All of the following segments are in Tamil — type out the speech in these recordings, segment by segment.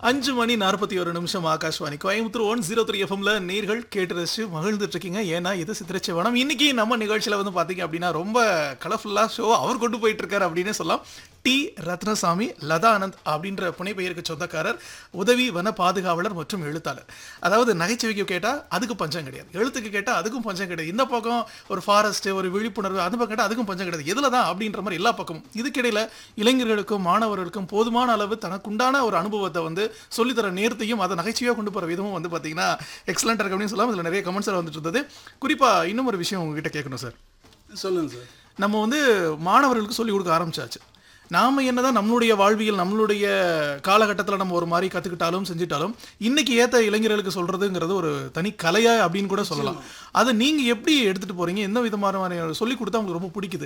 அஞ்சு மணி நாற்பத்தி ஒரு நிமிஷம் Akashvani Coimbatore one zero three எஃப்எம்ல நேர்கள் கேட்டு ரசிச்சு மகிழ்ந்துட்டு இருக்கீங்க ஏன்னா இது சித்திரச்சிவனம் இன்னைக்கு நம்ம நிகழ்ச்சியில வந்து பாத்தீங்க அப்படின்னா ரொம்ப கலர்ஃபுல்லா ஷோ அவர் கொண்டு போயிட்டு இருக்காரு அப்படின்னு சொல்லலாம் டி ரத்னசாமி லதா ஆனந்த் அப்படின்ற புனைப்பெயருக்கு சொந்தக்காரர் உதவி வன பாதுகாவலர் மற்றும் எழுத்தாளர் அதாவது நகைச்சுவைக்கு கேட்டா அதுக்கு பஞ்சம் கிடையாது எழுத்துக்கு கேட்டா அதுக்கும் பஞ்சம் கிடையாது இந்த பக்கம் ஒரு ஃபாரஸ்ட் ஒரு விழிப்புணர்வு அந்த பக்கம் கேட்டா அதுக்கும் பஞ்சம் கிடையாது எதுல தான் அப்படின்ற மாதிரி எல்லா பக்கமும் இதுக்கிடையில இளைஞர்களுக்கும் மாணவர்களுக்கும் போதுமான அளவு தனக்குண்டான ஒரு அனுபவத்தை வந்து சொல்லித்தர நேர்த்தையும் அதை நகைச்சுவையாக கொண்டு போகிற விதமும் வந்து பார்த்தீங்கன்னா எக்ஸலண்ட் இருக்கு அப்படின்னு சொல்லலாம் இதில் நிறைய கமெண்ட்ஸ் வந்துட்டு இருந்தது குறிப்பாக இன்னும் ஒரு விஷயம் உங்ககிட்ட கேட்கணும் சார் சொல்லுங்க சார் நம்ம வந்து மாணவர்களுக்கு சொல்லிக் கொடுக்க ஆரம்பிச்சாச்சு நாம என்னதான் நம்மளுடைய வாழ்வியல் நம்மளுடைய காலகட்டத்தில் நம்ம ஒரு மாதிரி கற்றுக்கிட்டாலும் செஞ்சுட்டாலும் இன்னைக்கு ஏற்ற இளைஞர்களுக்கு சொல்றதுங்கிறது ஒரு தனி கலையா அப்படின்னு கூட சொல்லலாம் அதை நீங்க எப்படி எடுத்துட்டு போறீங்க எந்த விதமான சொல்லி கொடுத்தா உங்களுக்கு ரொம்ப பிடிக்குது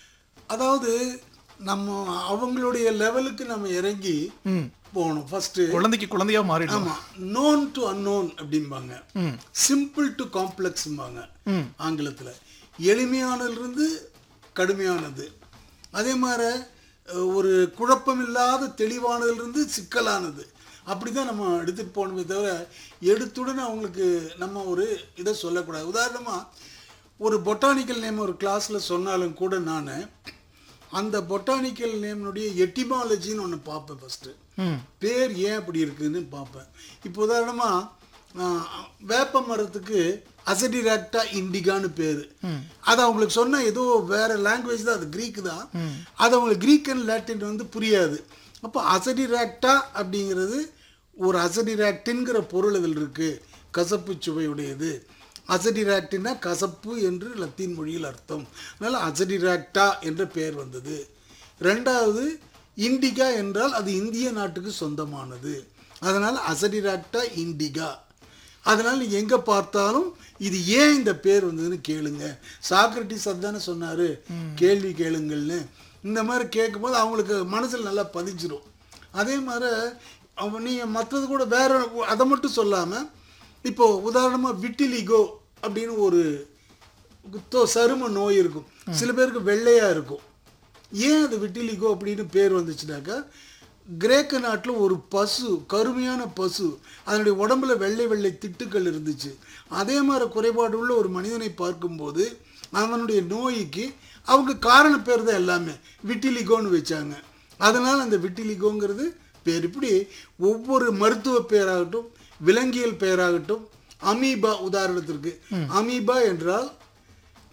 அதாவது நம்ம அவங்களுடைய லெவலுக்கு நம்ம இறங்கி போகணும் ஃபர்ஸ்ட் குழந்தைக்கு குழந்தையா மாறிடும் ஆமா நோன் டு அன்னோன் அப்படிம்பாங்க சிம்பிள் டு காம்ப்ளெக்ஸ்ம்பாங்க ஆங்கிலத்துல எளிமையானதுலேருந்து கடுமையானது அதே மாதிரி அஹ், ஒரு குழப்பமில்லாத தெளிவானதுலேருந்து சிக்கலானது அப்படி தான் நம்ம எடுத்துகிட்டு போகணுமே தவிர எடுத்துடன் அவங்களுக்கு நம்ம ஒரு இதை சொல்லக்கூடாது உதாரணமாக ஒரு பொட்டானிக்கல் நேம் ஒரு கிளாஸில் சொன்னாலும் கூட நான் அந்த பொட்டானிக்கல் நேம்னுடைய எட்டிமாலஜின்னு ஒன்று பார்ப்பேன் ஃபஸ்ட்டு பேர் ஏன் அப்படி இருக்குன்னு பார்ப்பேன் இப்போ உதாரணமாக வேப்ப மரத்துக்கு அசடிராக்டா இண்டிகான்னு பேர் அது அவங்களுக்கு சொன்ன ஏதோ வேற லாங்குவேஜ் தான் அது கிரீக் தான் அது அவங்களுக்கு கிரீக் அண்ட் லாட்டின் வந்து புரியாது அப்போ அசடிராக்டா அப்படிங்கிறது ஒரு அசடிராக்டின்கிற பொருள் இதில் இருக்கு கசப்பு சுவையுடையது அசடிராக்டினா கசப்பு என்று லத்தீன் மொழியில் அர்த்தம் அதனால் அசடிராக்டா என்ற பெயர் வந்தது ரெண்டாவது இண்டிகா என்றால் அது இந்திய நாட்டுக்கு சொந்தமானது அதனால் அசடிராக்டா இண்டிகா அதனால் நீங்கள் எங்கே பார்த்தாலும் இது ஏன் இந்த பேர் வந்ததுன்னு கேளுங்க சாக்ரட்டிஸ் அதுதானே சொன்னார் கேள்வி கேளுங்கள்னு இந்த மாதிரி கேட்கும்போது அவங்களுக்கு மனசில் நல்லா பதிஞ்சிரும் அதே மாதிரி அவங்க நீங்கள் மற்றது கூட வேற அதை மட்டும் சொல்லாமல் இப்போ உதாரணமாக விட்டிலிகோ அப்படின்னு ஒரு தோ- சரும நோய் இருக்கும் சில பேருக்கு வெள்ளையா இருக்கும் ஏன் அது விட்டிலிகோ அப்படின்னு பேர் வந்துச்சுனாக்கா கிரேக்க நாட்டில் ஒரு பசு கருமையான பசு அதனுடைய உடம்புல வெள்ளை வெள்ளை திட்டுக்கள் இருந்துச்சு அதே மாதிரி குறைபாடு உள்ள ஒரு மனிதனை பார்க்கும்போது அவனுடைய நோய்க்கு அவங்க காரண பேர் தான் எல்லாமே விட்டிலிகோன்னு வச்சாங்க அதனால் அந்த விட்டிலிகோங்கிறது பேர் இப்படி ஒவ்வொரு மருத்துவ பெயராகட்டும் விலங்கியல் பெயராகட்டும் அமீபா உதாரணத்திற்கு அமீபா என்றால்